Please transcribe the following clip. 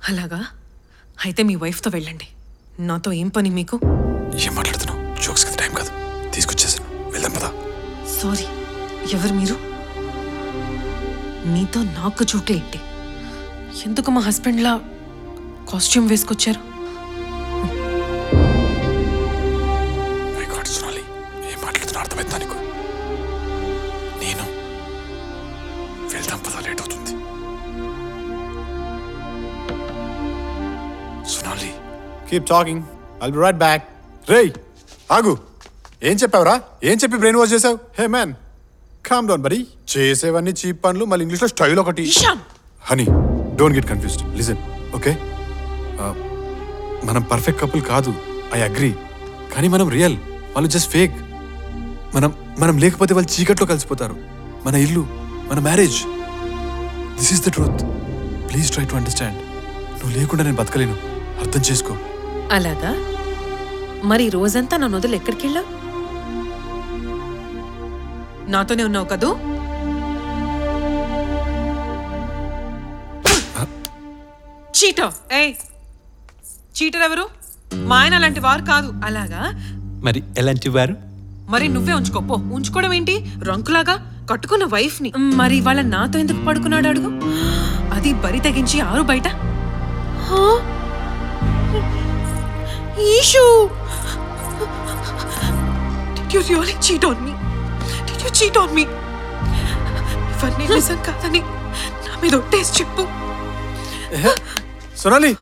అలాగా అయితే మీ వైఫ్తో వెళ్ళండి నాతో ఏం పని మీకు ఏం మాట్లాడుతున్నావు జోక్స్ కింద టైం కాదు తీసుకొచ్చేసాను వెళ్దాం పదా సారీ ఎవరు మీరు మీతో నాకు చూట్లేంటి ఎందుకు మా హస్బెండ్లా కాస్ట్యూమ్ వేసుకొచ్చారు మై గాడ్ సోనాలి ఏం మాట్లాడుతున్నా అర్థమైందా నీకు నేను వెళ్దాం పదా లేట్ అవుతుంది Sonali keep talking I'll be right back రేయ్ ఆగు ఏం చెప్పావురా ఏం చెప్పి బ్రెయిన్ వాష్ చేసావు హే మ్యాన్ కామ్ డౌన్ బరీ చేసేవన్నీ చీప్ పనులు మళ్ళీ ఇంగ్లీష్లో స్టైల్ ఒకటి Ishaan honey don't get confused listen okay Uh, మనం పర్ఫెక్ట్ కపుల్ కాదు ఐ అగ్రి కానీ మనం రియల్ వాళ్ళు జస్ట్ ఫేక్ మనం మనం లేకపోతే వాళ్ళు చీకట్లో కలిసిపోతారు మన ఇల్లు మన marriage this is the truth please try to understand నువ్వు లేకుండా నేను బతకలేను అర్థం చేసుకో అలాగా మరి ఈ రోజంతా నన్ను వదిలి ఎక్కడికి వెళ్ళా నాతోనే ఉన్నావు కదూ చీటర్ ఏయ్ చీటర్ ఎవరు మా ఆయన అలాంటి వారు కాదు అలాగా మరి ఎలాంటి వారు మరి నువ్వే ఉంచుకోపో ఉంచుకోవడం ఏంటి రంకులాగా కట్టుకున్న వైఫ్ ని మరి వాళ్ళ నాతో ఎందుకు పడుకున్నాడు అడుగు అది బరి తెగించి ఆరు బయట హా? ఈషు Did you really cheat on me? Did you cheat on me? ఇవన్నీ నిజం కాదని నా మీద ఒట్టేసి చెప్పు సొనాలి